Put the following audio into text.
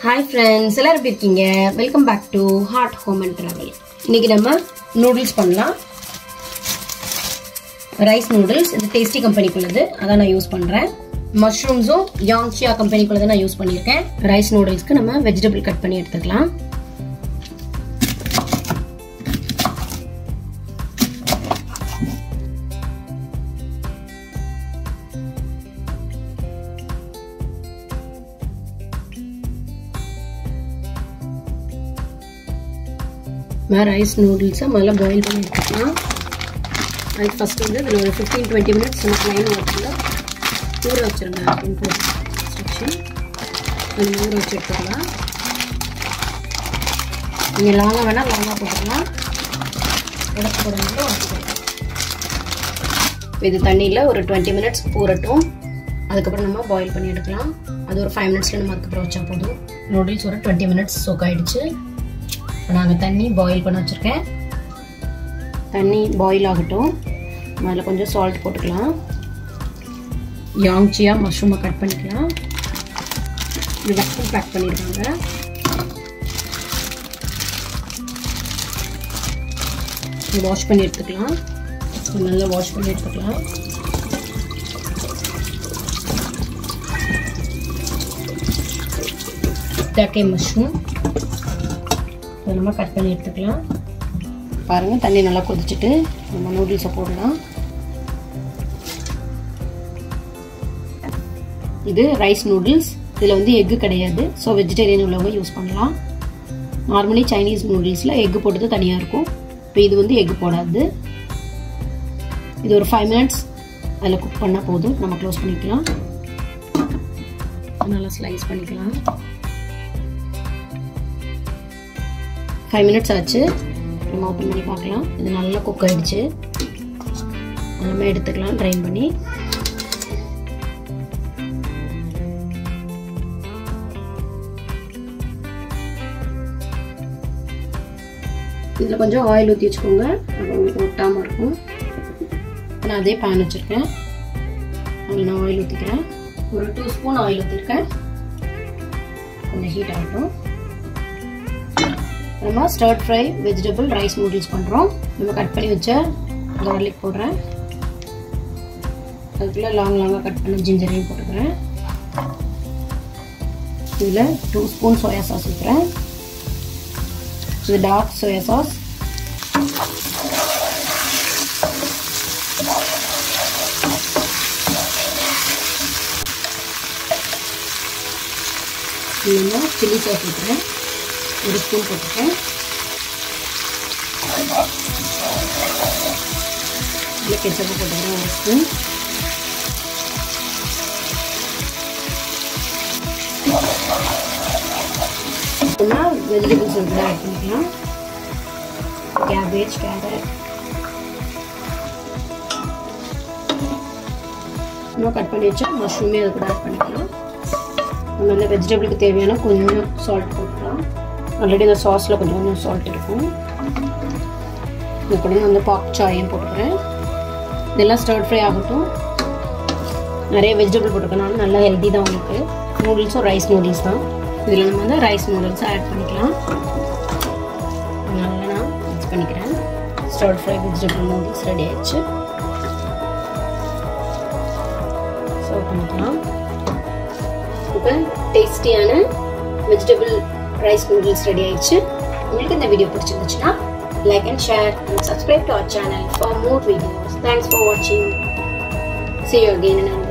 hi friends எல்லாரும் எப்படி இருக்கீங்க welcome back to heart home and travel இன்னைக்கு நம்ம நூடுல்ஸ் பண்ணலாம் ரைஸ் நூடுல்ஸ் இது டேஸ்டி கம்பெனிக்குள்ளது அதான் நான் யூஸ் பண்ணுறேன் மஷ்ரூம்ஸும் யாங்ஷியா கம்பெனிக்குள்ளதை நான் யூஸ் பண்ணியிருக்கேன் ரைஸ் நூடுல்ஸ்க்கு நம்ம வெஜிடபிள் கட் பண்ணி எடுத்துக்கலாம் நான் ரைஸ் நூடுல்ஸை முதல்ல பாயில் பண்ணி எடுத்துக்கலாம் அதுக்கு ஃபஸ்ட் வந்து இதில் ஒரு ஃபிஃப்டீன் டுவெண்ட்டி மினிட்ஸ் நம்ம ப்ளைன் வாட்டரில் ஊற வச்சுருங்க அப்படின்னு போட்டு இன்ஸ்ட்ரக்ஷன் அது ஊற வச்சு எடுத்துக்கலாம் நீங்கள் லாங்காக வேணால் லாங்காக போட்டுக்கலாம் உடச்சு போடும்போது உடச்சு போடலாம் இது தண்ணியில் ஒரு டுவெண்ட்டி மினிட்ஸ் ஊறட்டும் அதுக்கப்புறம் நம்ம பாயில் பண்ணி எடுக்கலாம் அது ஒரு ஃபைவ் மினிட்ஸில் நம்ம அதுக்கப்புறம் வச்சா போதும் நூடுல்ஸ் ஒரு டுவெண்ட்டி மினிட்ஸ் சோக் ஆகிடுச்சு இப்போ நாங்கள் தண்ணி பாயில் பண்ண வச்சுருக்கேன் தண்ணி பாயில் ஆகட்டும் அதில் கொஞ்சம் சால்ட் போட்டுக்கலாம் யாங்ச்சியாக மஷ்ரூமை கட் பண்ணிக்கலாம் இது வெக்கம் பேக் பண்ணியிருக்காங்க வாஷ் பண்ணி எடுத்துக்கலாம் நல்லா வாஷ் பண்ணி எடுத்துக்கலாம் தக்கை மஷ்ரூம் நம்ம கட் பண்ணி எடுத்துக்கலாம் பாருங்கள் தண்ணி நல்லா கொதிச்சுட்டு நம்ம நூடுல்ஸை போடலாம் இது ரைஸ் நூடுல்ஸ் இதில் வந்து எக்கு கிடையாது ஸோ வெஜிடேரியன் உள்ளவங்க யூஸ் பண்ணலாம் நார்மலி சைனீஸ் நூடுல்ஸில் எக்கு போட்டது தனியாக இருக்கும் இப்போ இது வந்து எக்கு போடாது இது ஒரு ஃபைவ் மினிட்ஸ் அதில் குக் பண்ணால் போதும் நம்ம க்ளோஸ் பண்ணிக்கலாம் நல்லா ஸ்லைஸ் பண்ணிக்கலாம் ஃபைவ் மினிட்ஸ் ஆச்சு நம்ம ஓப்பன் பண்ணி பார்க்கலாம் இது நல்லா குக் ஆகிடுச்சு நம்ம எடுத்துக்கலாம் ட்ரைன் பண்ணி இதில் கொஞ்சம் ஆயில் ஊற்றி வச்சுக்கோங்க அப்போ உங்களுக்கு ஒட்டாமல் இருக்கும் நான் அதே பேன் வச்சுருக்கேன் அதில் நான் ஆயில் ஊற்றிக்கிறேன் ஒரு டூ ஸ்பூன் ஆயில் ஊற்றிருக்கேன் கொஞ்சம் ஹீட் ஆகட்டும் நம்ம stir fry vegetable rice noodles பண்ணுறோம் நம்ம கட் பண்ணி வச்ச கார்லிக் போடுறேன் அதுக்குள்ளே லாங் லாங்காக கட் பண்ண ஜிஞ்சரையும் போட்டுக்கிறேன் இதில் டூ ஸ்பூன் சோயா சாஸ் ஊற்றுறேன் இது டார்க் சோயா சாஸ் இல்லைன்னா சில்லி சாஸ் ஊற்றுறேன் ஒரு ஸ்பூன் போட்டுருக்கேன் இல்லை கெச்சப்பு போட்டுக்கிறேன் ஒரு ஸ்பூன் அப்புறமா வெஜிடபிள்ஸ் வந்து ஆட் பண்ணிக்கலாம் கேபேஜ் கேரட் இன்னும் கட் பண்ணி வச்சா மஷ்ரூமே அது கூட ஆட் பண்ணிக்கலாம் நம்ம இந்த வெஜிடபிளுக்கு தேவையான கொஞ்சம் சால்ட் போட்டுக்கலாம் ஆல்ரெடி இந்த சாஸில் கொஞ்சம் கொஞ்சம் சால்ட் இருக்கும் இது கூட வந்து பாக் சாயும் போட்டுக்கிறேன் இதெல்லாம் ஸ்டர்ட் ஃப்ரை ஆகட்டும் நிறைய வெஜிடபிள் போட்டிருக்கனால நல்லா ஹெல்த்தி தான் உங்களுக்கு நூடுல்ஸும் ரைஸ் நூடுல்ஸ் தான் இதில் நம்ம வந்து ரைஸ் நூடுல்ஸை ஆட் பண்ணிக்கலாம் நல்லா நான் மிக்ஸ் பண்ணிக்கிறேன் stir fry vegetable noodles ready ஆயிடுச்சு சர்வ் பண்ணிக்கலாம் இப்போ டேஸ்டியான வெஜிடபிள் ரைஸ் நூடுல்ஸ் ரெடி ஆயிடுச்சு உங்களுக்கு இந்த வீடியோ பிடிச்சிருந்துச்சுன்னா like and share and subscribe to our channel for more videos thanks for வாட்சிங் see you again in another